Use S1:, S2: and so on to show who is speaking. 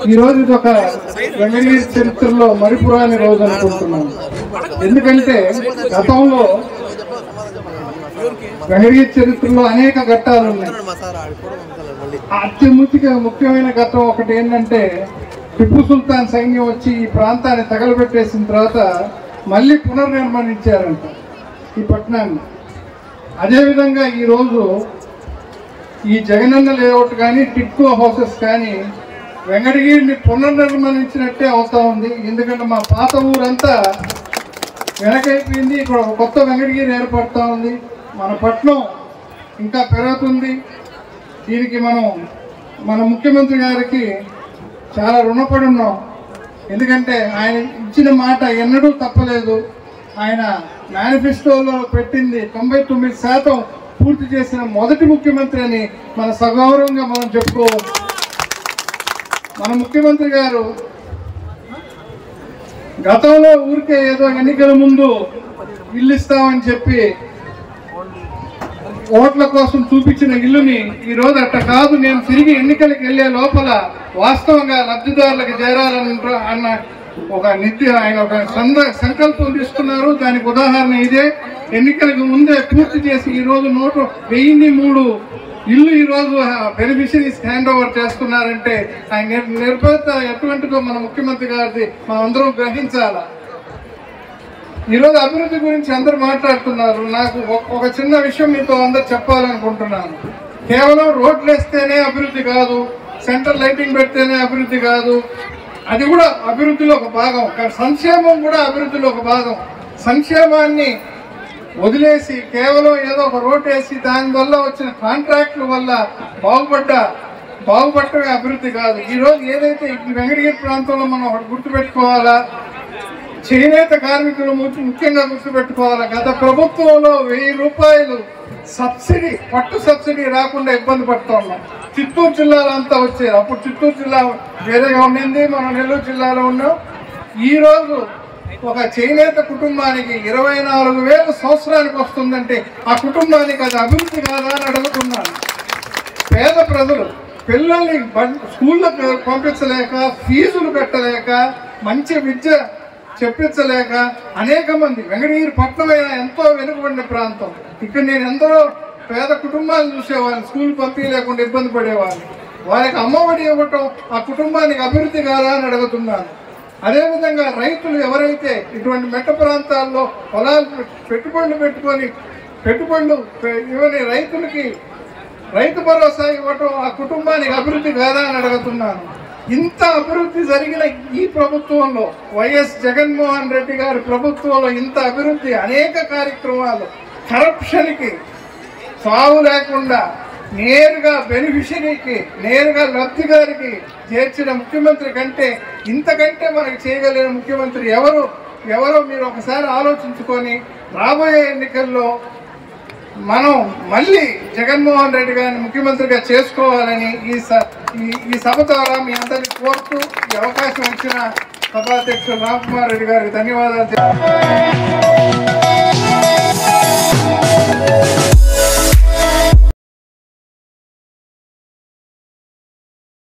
S1: ఈ రోజు ఇది ఒక వెంకటగిరి చరిత్రలో మరిపురాని రోజు అనుకుంటున్నాను ఎందుకంటే గతంలో వెంకటగిరి చరిత్రలో అనేక ఘట్టాలు ఉన్నాయి అత్యముఖ్య ముఖ్యమైన ఘట్టం ఒకటి ఏంటంటే టిప్పు సుల్తాన్ సైన్యం వచ్చి ఈ ప్రాంతాన్ని తగలబెట్టేసిన తర్వాత మళ్ళీ పునర్నిర్మాణించారంట ఈ పట్టణాన్ని అదేవిధంగా ఈరోజు ఈ జగనన్న లేఅవుట్ కానీ టిట్కో హౌసెస్ కానీ వెంకటగిరిని పునర్నిర్మాణించినట్టే అవుతా ఉంది ఎందుకంటే మా పాత ఊరంతా వెనకైపోయింది ఇక్కడ ఒక కొత్త వెంకటగిరి ఏర్పడుతూ ఉంది మన పట్నం ఇంకా పెరుగుతుంది దీనికి మనం మన ముఖ్యమంత్రి గారికి చాలా రుణపడి ఉన్నాం ఎందుకంటే ఆయన ఇచ్చిన మాట ఎన్నడూ తప్పలేదు ఆయన మేనిఫెస్టోలో పెట్టింది తొంభై తొమ్మిది శాతం పూర్తి చేసిన మొదటి ముఖ్యమంత్రి అని మన సగౌరవంగా మనం చెప్పుకోవచ్చు మన ముఖ్యమంత్రి గారు గతంలో ఊరికే ఏదో ఎన్నికల ముందు ఇల్లు ఇస్తామని చెప్పి ఓట్ల కోసం చూపించిన ఇల్లుని ఈ రోజు అట్ట కాదు నేను తిరిగి ఎన్నికలకు వెళ్లే లోపల వాస్తవంగా లబ్ధిదారులకు చేరాలని అన్న ఒక నిత్య ఆయన ఒక సంద సంకల్పం తీసుకున్నారు దానికి ఉదాహరణ ఇదే ఎన్నికలకు ముందే పూర్తి చేసి ఈ రోజు నూట వెయ్యిన్ని మూడు ఇల్లు ఈ రోజు బెనిఫిషరీస్ హ్యాండ్ ఓవర్ చేస్తున్నారంటే ఆయన నిర్- నిర్భరత ఎటువంటిదో మన ముఖ్యమంత్రి గారిది మనం అందరం గ్రహించాలా ఈరోజు అభివృద్ధి గురించి అందరూ మాట్లాడుతున్నారు నాకు ఒక- ఒక చిన్న విషయం మీతో అందరు చెప్పాలనుకుంటున్నాను కేవలం రోడ్లు వేస్తేనే అభివృద్ధి కాదు సెంట్రల్ లైటింగ్ పెడితేనే అభివృద్ధి కాదు అది కూడా అభివృద్ధిలో ఒక భాగం కానీ సంక్షేమం కూడా అభివృద్ధిలో ఒక భాగం సంక్షేమాన్ని వదిలేసి కేవలం ఏదో ఒక రోడ్ వేసి దానివల్ల వచ్చిన కాంట్రాక్టుల వల్ల బాగుపడ్డ బాగుపడటమే అభివృద్ధి కాదు ఈరోజు ఏదైతే ఈ వెంకటగిరి ప్రాంతంలో మనం ఒకటి గుర్తుపెట్టుకోవాలా చేనేత కార్మికులు ము- ముఖ్యంగా గుర్తుపెట్టుకోవాలి గత ప్రభుత్వంలో వెయ్యి రూపాయలు సబ్సిడీ పట్టు సబ్సిడీ రాకుండా ఇబ్బంది పడుతూ ఉన్నాం చిత్తూరు జిల్లాలో అంతా వచ్చేది అప్పుడు చిత్తూరు జిల్లా వేరేగా ఉండింది మనం నెల్లూరు జిల్లాలో ఉన్నాం ఈ రోజు ఒక చేనేత కుటుంబానికి ఇరవై నాలుగు వేలు సంవత్సరానికి వస్తుందంటే ఆ కుటుంబానికి అది అభివృద్ధి కాదా అని అడుగుతున్నాను పేద ప్రజలు పిల్లల్ని బం- స్కూళ్ళకు పంపించలేక ఫీజులు కట్టలేక మంచి విద్య చెప్పించలేక అనేక మంది వెంకటగిరి పట్టణమైన ఎంతో వెనుకబడిన ప్రాంతం ఇక్కడ నేను ఎందరో పేద కుటుంబాలు చూసేవాళ్ళని స్కూల్ పంపించలేకుండా ఇబ్బంది పడేవాళ్ళని వారికి అమ్మఒడి ఇవ్వటం ఆ కుటుంబానికి అభివృద్ధి కాదా అని అడుగుతున్నాను అదేవిధంగా రైతులు ఎవరైతే ఇటువంటి మెట్ట ప్రాంతాల్లో పొలాలు పెట్టుబడులు పెట్టుకొని పెట్టుబడులు పె- ఇవని రైతులకి రైతు భరోసా ఇవ్వటం ఆ కుటుంబానికి అభివృద్ధి కాదా అని అడుగుతున్నాను ఇంత అభివృద్ధి జరిగిన ఈ ప్రభుత్వంలో వైఎస్ జగన్మోహన్ రెడ్డి గారి ప్రభుత్వంలో ఇంత అభివృద్ధి అనేక కార్యక్రమాలు కరప్షన్కి సావు లేకుండా నేరుగా బెనిఫిషరీకి నేరుగా లబ్ధిదారికి చేర్చిన ముఖ్యమంత్రి కంటే ఇంతకంటే మనకి చేయగలిగిన ముఖ్యమంత్రి ఎవరు ఎవరో మీరు ఒకసారి ఆలోచించుకొని రాబోయే ఎన్నికల్లో మనం మళ్ళీ జగన్మోహన్ రెడ్డి గారిని ముఖ్యమంత్రిగా చేసుకోవాలని ఈ స- ఈ- ఈ సభ ద్వారా మీ అందరినీ కోరుతూ ఈ అవకాశం ఇచ్చిన సభాధ్యక్షులు రామ్కుమార్ రెడ్డి గారికి ధన్యవాదాలు తెలి-